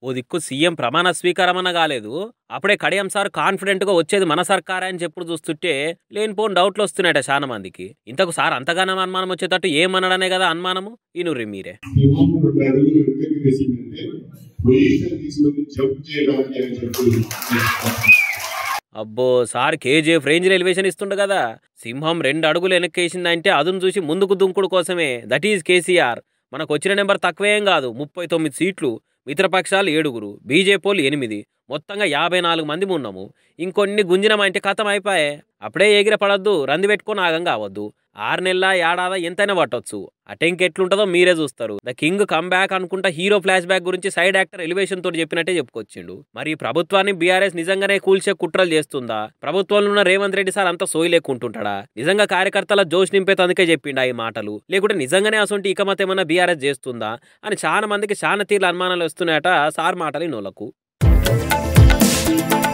ఓ దిక్కు సీఎం ప్రమాణ స్వీకారమన్న కాలేదు అప్పుడే కడియం సార్ కాన్ఫిడెంట్ గా వచ్చేది మన సర్కారే అని చెప్పుడు చూస్తుంటే లేనిపోని డౌట్లు వస్తున్నాయట చాలా మందికి ఇంతకు సార్ అంతగానం అనుమానం వచ్చేటట్టు ఏమనడనే కదా అనుమానము ఈనుర్రి మీరే సింహం రెండు అడుగులు వెనక్కి వేసిందంటే పొజిషన్ తీసుకొని జంప్ చేయడానికి అని చెప్పి అబ్బో సార్ కేజీఎఫ్ రేంజ్ ఎలివేషన్ ఇస్తుండు కదా సింహం రెండు అడుగులు వెనక్కేసిందంటే అదును చూసి ముందుకు దుంకుడు కోసమే దట్ ఈజ్ కేసీఆర్ మనకు వచ్చిన నెంబర్ తక్కువేం కాదు ముప్పై తొమ్మిది సీట్లు మిత్రపక్షాలు ఏడుగురు బీజేపీలు ఎనిమిది మొత్తంగా యాభై నాలుగు మంది ఉన్నాము ఇంకొన్ని గుంజినమంటే కథం అయిపోయే అప్పుడే ఎగిర పడద్దు రంది పెట్టుకొని ఆగం కావద్దు ఆరు నెలల ఏడాదా ఎంతైనా పట్టొచ్చు అటెంక్ ఎట్లుంటుందో మీరే చూస్తారు ద కింగ్ కమ్ బ్యాక్ అనుకుంటా హీరో ఫ్లాష్ బ్యాక్ గురించి సైడ్ యాక్టర్ ఎలివేషన్ తోటి చెప్పినట్టే చెప్పుకొచ్చిండు మరి ఈ ప్రభుత్వాన్ని బీఆర్ఎస్ నిజంగానే కూల్చే కుట్రలు చేస్తుందా ప్రభుత్వంలో ఉన్న రేవంత్ రెడ్డి సార్ అంతా సోయి లేకుంటుంటాడా నిజంగా కార్యకర్తల జోష్ నింపేది అందుకే చెప్పిండా ఈ మాటలు లేకుంటే నిజంగానే అసొంటి ఇకమత ఏమన్నా బీఆర్ఎస్ చేస్తుందా అని చాలా మందికి చాలా తీర్ల అనుమానాలు వస్తున్నాయట సార్ మాటలు నోలకు